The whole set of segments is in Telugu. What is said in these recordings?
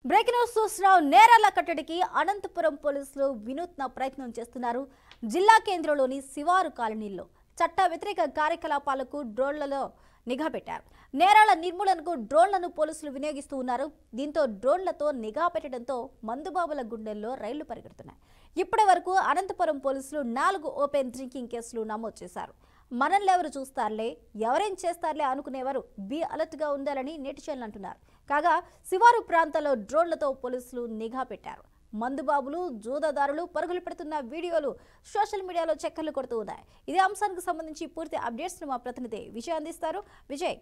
బ్రేకింగ్ న్యూస్ చూస్తున్నాం నేరాల కట్టడికి అనంతపురం పోలీసులు వినూత్న ప్రయత్నం చేస్తున్నారు జిల్లా కేంద్రంలోని శివారు కాలనీల్లో చట్ట వ్యతిరేక కార్యకలాపాలకు డ్రోన్లలో నిఘా పెట్టారు నేరాల నిర్మూలనకు డ్రోన్లను పోలీసులు వినియోగిస్తూ ఉన్నారు దీంతో డ్రోన్లతో నిఘా పెట్టడంతో మందుబాబుల గుండెల్లో రైళ్లు పరిగెడుతున్నాయి ఇప్పటి వరకు అనంతపురం పోలీసులు నాలుగు ఓపెన్ డ్రింకింగ్ కేసులు నమోదు చేశారు మనల్ని ఎవరు చూస్తారులే ఎవరేం చేస్తారులే అనుకునేవారు బీ అలర్ట్ గా ఉండాలని నెటిజన్లు అంటున్నారు కాగా శివారు ప్రాంతాల్లో డ్రోన్లతో పోలీసులు నిఘా పెట్టారు మందుబాబులు జూదదారులు పరుగులు పెడుతున్న వీడియోలు సోషల్ మీడియాలో చక్కర్లు కొడుతూ ఉన్నాయి ఇదే అంశానికి సంబంధించి పూర్తి అప్డేట్స్ మా ప్రతినిధి విజయ్ అందిస్తారు విజయ్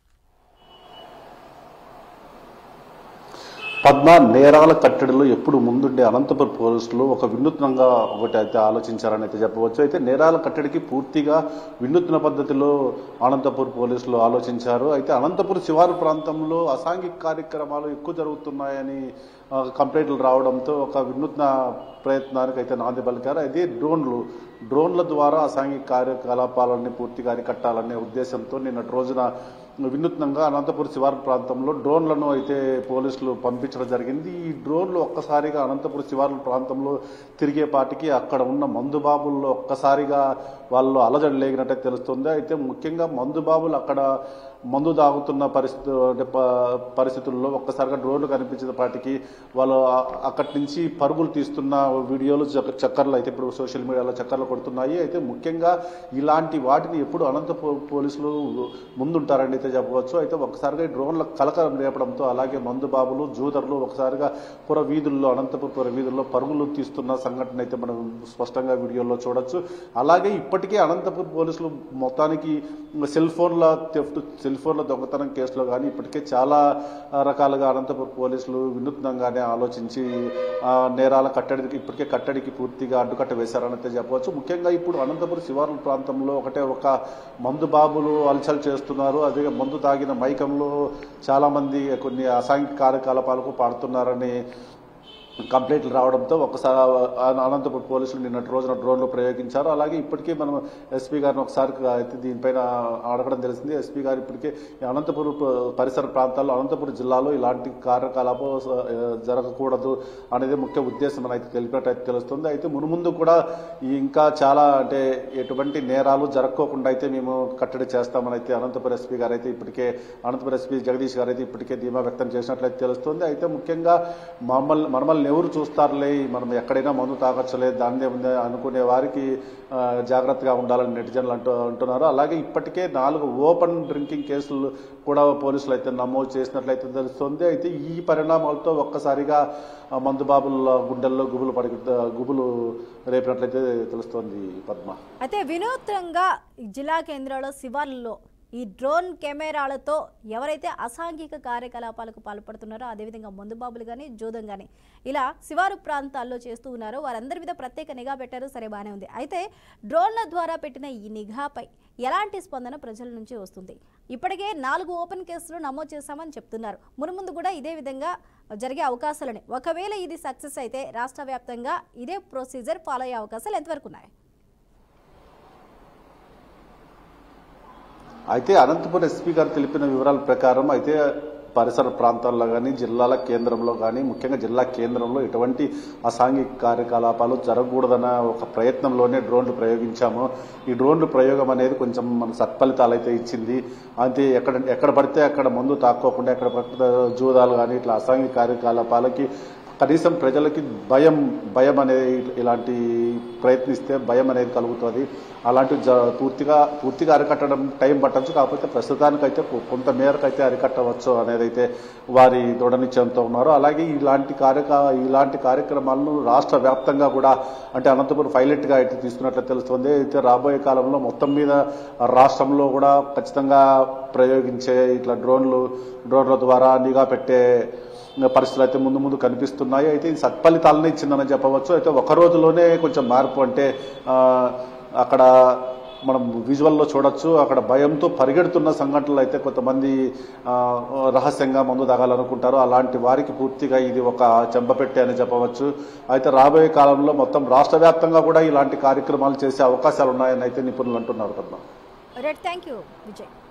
పద్మ నేరాల కట్టడిలో ఎప్పుడు ముందుండే అనంతపురం పోలీసులు ఒక వినూత్నంగా ఒకటి అయితే ఆలోచించారని అయితే చెప్పవచ్చు అయితే నేరాల కట్టడికి పూర్తిగా వినూత్న పద్ధతిలో అనంతపురం పోలీసులు ఆలోచించారు అయితే అనంతపురం శివారు ప్రాంతంలో అసాంఘిక కార్యక్రమాలు ఎక్కువ జరుగుతున్నాయని ఆ, కంప్లైంట్లు రావడంతో ఒక వినూత్న ప్రయత్నానికి అయితే నాంది పలికారు అయితే డ్రోన్లు డ్రోన్ల ద్వారా అసాంఘిక కార్యకలాపాలన్నీ పూర్తిగా అరికట్టాలనే ఉద్దేశంతో నిన్నటి రోజున వినూత్నంగా అనంతపురం శివారు ప్రాంతంలో డ్రోన్లను అయితే పోలీసులు పంపించడం జరిగింది ఈ డ్రోన్లు ఒక్కసారిగా అనంతపురం శివారు ప్రాంతంలో తిరిగే పాటికి అక్కడ ఉన్న మందుబాబుల్లో ఒక్కసారిగా వాళ్ళు అలజడి లేగినట్టే తెలుస్తుంది అయితే ముఖ్యంగా మందుబాబులు అక్కడ మందు తాగుతున్న పరిస్థితి అంటే ప- పరిస్థితుల్లో ఒక్కసారిగా డ్రోన్లు కనిపించిన పాటికి వాళ్ళు ఆ- అక్కడి నుంచి పరుగులు తీస్తున్న వీడియోలు చక్క- చక్కర్లు అయితే ఇప్పుడు సోషల్ మీడియాలో చక్కర్లు కొడుతున్నాయి అయితే ముఖ్యంగా ఇలాంటి వాటిని ఎప్పుడు అనంతపురం పోలీసులు ముందుంటారని అయితే చెప్పవచ్చు అయితే ఒకసారిగా ఈ డ్రోన్ల కలకలం రేపడంతో అలాగే మందు బాబులు జూదర్లు ఒకసారిగా పుర వీధుల్లో అనంతపురం పుర వీధుల్లో పరుగులు తీస్తున్న సంఘటన అయితే మనం స్పష్టంగా వీడియోలో చూడొచ్చు అలాగే ఇప్పటికే అనంతపురం పోలీసులు మొత్తానికి సెల్ ఫోన్ల థెఫ్ట్ సెల్ ఫోన్ల దొంగతనం కేసులో కానీ ఇప్పటికే చాలా రకాలుగా అనంతపురం పోలీసులు వినూత్నంగానే ఆలోచించి ఆ, నేరాల కట్టడికి ఇప్పటికే కట్టడికి పూర్తిగా అడ్డుకట్ట వేశారని అయితే చెప్పవచ్చు ముఖ్యంగా ఇప్పుడు అనంతపురం శివారు ప్రాంతంలో ఒకటే ఒక మందు బాబులు అలచల్ చేస్తున్నారు అదే మందు తాగిన మైకంలో చాలా మంది కొన్ని అసాంఘిక కార్యకలాపాలకు పాడుతున్నారని కంప్లైంట్లు రావడంతో ఒకసారి అనంతపురం పోలీసులు నిన్నటి రోజున డ్రోన్లు ప్రయోగించారు అలాగే ఇప్పటికే మనం ఎస్పీ గారిని ఒకసారి అయితే దీనిపైన అడగడం తెలిసింది ఎస్పీ గారు ఇప్పటికే ఈ అనంతపురం ప- పరిసర ప్రాంతాల్లో అనంతపురం జిల్లాలో ఇలాంటి కార్యకలాపం స- జరగకూడదు అనేది ముఖ్య ఉద్దేశం అని అయితే తెలిపినట్టు అయితే తెలుస్తుంది అయితే మునుముందు కూడా ఈ ఇంకా చాలా అంటే ఎటువంటి నేరాలు జరగకోకుండా అయితే మేము కట్టడి చేస్తామని అయితే అనంతపురం ఎస్పీ గారు అయితే ఇప్పటికే అనంతపురం ఎస్పీ జగదీష్ గారు అయితే ఇప్పటికే ధీమా వ్యక్తం చేసినట్లయితే తెలుస్తుంది అయితే ముఖ్యంగా మమ్మల్ని మనమల్ని ఎవరు చూస్తారులే మనం ఎక్కడైనా మందు తాగొచ్చలే దాన్నే ఉంది అనుకునే వారికి ఆ, జాగ్రత్తగా ఉండాలని నెటిజన్లు అంటూ అంటున్నారు అలాగే ఇప్పటికే నాలుగు ఓపెన్ డ్రింకింగ్ కేసులు కూడా పోలీసులు అయితే నమోదు చేసినట్లయితే తెలుస్తుంది అయితే ఈ పరిణామాలతో ఒక్కసారిగా ఆ, మందు బాబుల గుండెల్లో గుబులు పడి గుబులు రేపినట్లయితే తెలుస్తోంది పద్మ అయితే వినూత్నంగా ఈ జిల్లా కేంద్రంలో శివార్లలో ఈ డ్రోన్ కెమెరాలతో ఎవరైతే అసాంఘిక కార్యకలాపాలకు పాల్పడుతున్నారో అదేవిధంగా మందుబాబులు కానీ జూదం కానీ ఇలా శివారు ప్రాంతాల్లో చేస్తూ ఉన్నారో వారందరి మీద ప్రత్యేక నిఘా పెట్టారు సరే బాగానే ఉంది అయితే డ్రోన్ల ద్వారా పెట్టిన ఈ నిఘాపై ఎలాంటి స్పందన ప్రజల నుంచి వస్తుంది ఇప్పటికే నాలుగు ఓపెన్ కేసులు నమోదు చేశామని చెప్తున్నారు మునుముందు కూడా ఇదే విధంగా జరిగే అవకాశాలని ఒకవేళ ఇది సక్సెస్ అయితే రాష్ట్ర వ్యాప్తంగా ఇదే ప్రొసీజర్ ఫాలో అయ్యే అవకాశాలు ఎంతవరకు ఉన్నాయి అయితే అనంతపురం ఎస్పీ గారు తెలిపిన వివరాల ప్రకారం అయితే పరిసర ప్రాంతాల్లో కానీ జిల్లాల కేంద్రంలో కానీ ముఖ్యంగా జిల్లా కేంద్రంలో ఎటువంటి అసాంఘిక కార్యకలాపాలు జరగకూడదన్న ఒక ప్రయత్నంలోనే డ్రోన్లు ప్రయోగించాము ఈ డ్రోన్లు ప్రయోగం అనేది కొంచెం మన సత్ఫలితాలు అయితే ఇచ్చింది అయితే ఎక్కడ ఎక్కడ పడితే అక్కడ మందు తాక్కోకుండా ఎక్కడ పడితే జూదాలు కానీ ఇట్లా అసాంఘిక కార్యకలాపాలకి కనీసం ప్రజలకి భయం భయం అనేది ఇలాంటి ప్రయత్నిస్తే భయం అనేది కలుగుతుంది అలాంటి జ పూర్తిగా పూర్తిగా అరికట్టడం టైం పట్టచ్చు కాకపోతే ప్రస్తుతానికైతే కొ- కొంత మేరకు అయితే అరికట్టవచ్చు అనేది అయితే వారి దృఢ నిశ్చయంతో ఉన్నారు అలాగే ఇలాంటి కార్యక ఇలాంటి కార్యక్రమాలను రాష్ట్ర వ్యాప్తంగా కూడా అంటే అనంతపురం పైలట్గా అయితే తీసుకున్నట్లు తెలుస్తుంది అయితే రాబోయే కాలంలో మొత్తం మీద రాష్ట్రంలో కూడా ఖచ్చితంగా ప్రయోగించే ఇట్లా డ్రోన్లు డ్రోన్ల ద్వారా నిఘా పెట్టే పరిస్థితులు అయితే ముందు ముందు కనిపిస్తున్నాయి అయితే ఇది సత్ఫలితాలను ఇచ్చిందని చెప్పవచ్చు అయితే ఒక రోజులోనే కొంచెం మార్పు అంటే ఆ, అక్కడ మనం విజువల్లో చూడొచ్చు అక్కడ భయంతో పరిగెడుతున్న సంఘటనలు అయితే కొంతమంది ఆ, రహస్యంగా మందు తాగాలనుకుంటారు అలాంటి వారికి పూర్తిగా ఇది ఒక చెంపపెట్టే అని చెప్పవచ్చు అయితే రాబోయే కాలంలో మొత్తం రాష్ట్ర వ్యాప్తంగా కూడా ఇలాంటి కార్యక్రమాలు చేసే అవకాశాలు ఉన్నాయని అయితే నిపుణులు అంటున్నారు Padma right thank you Vijay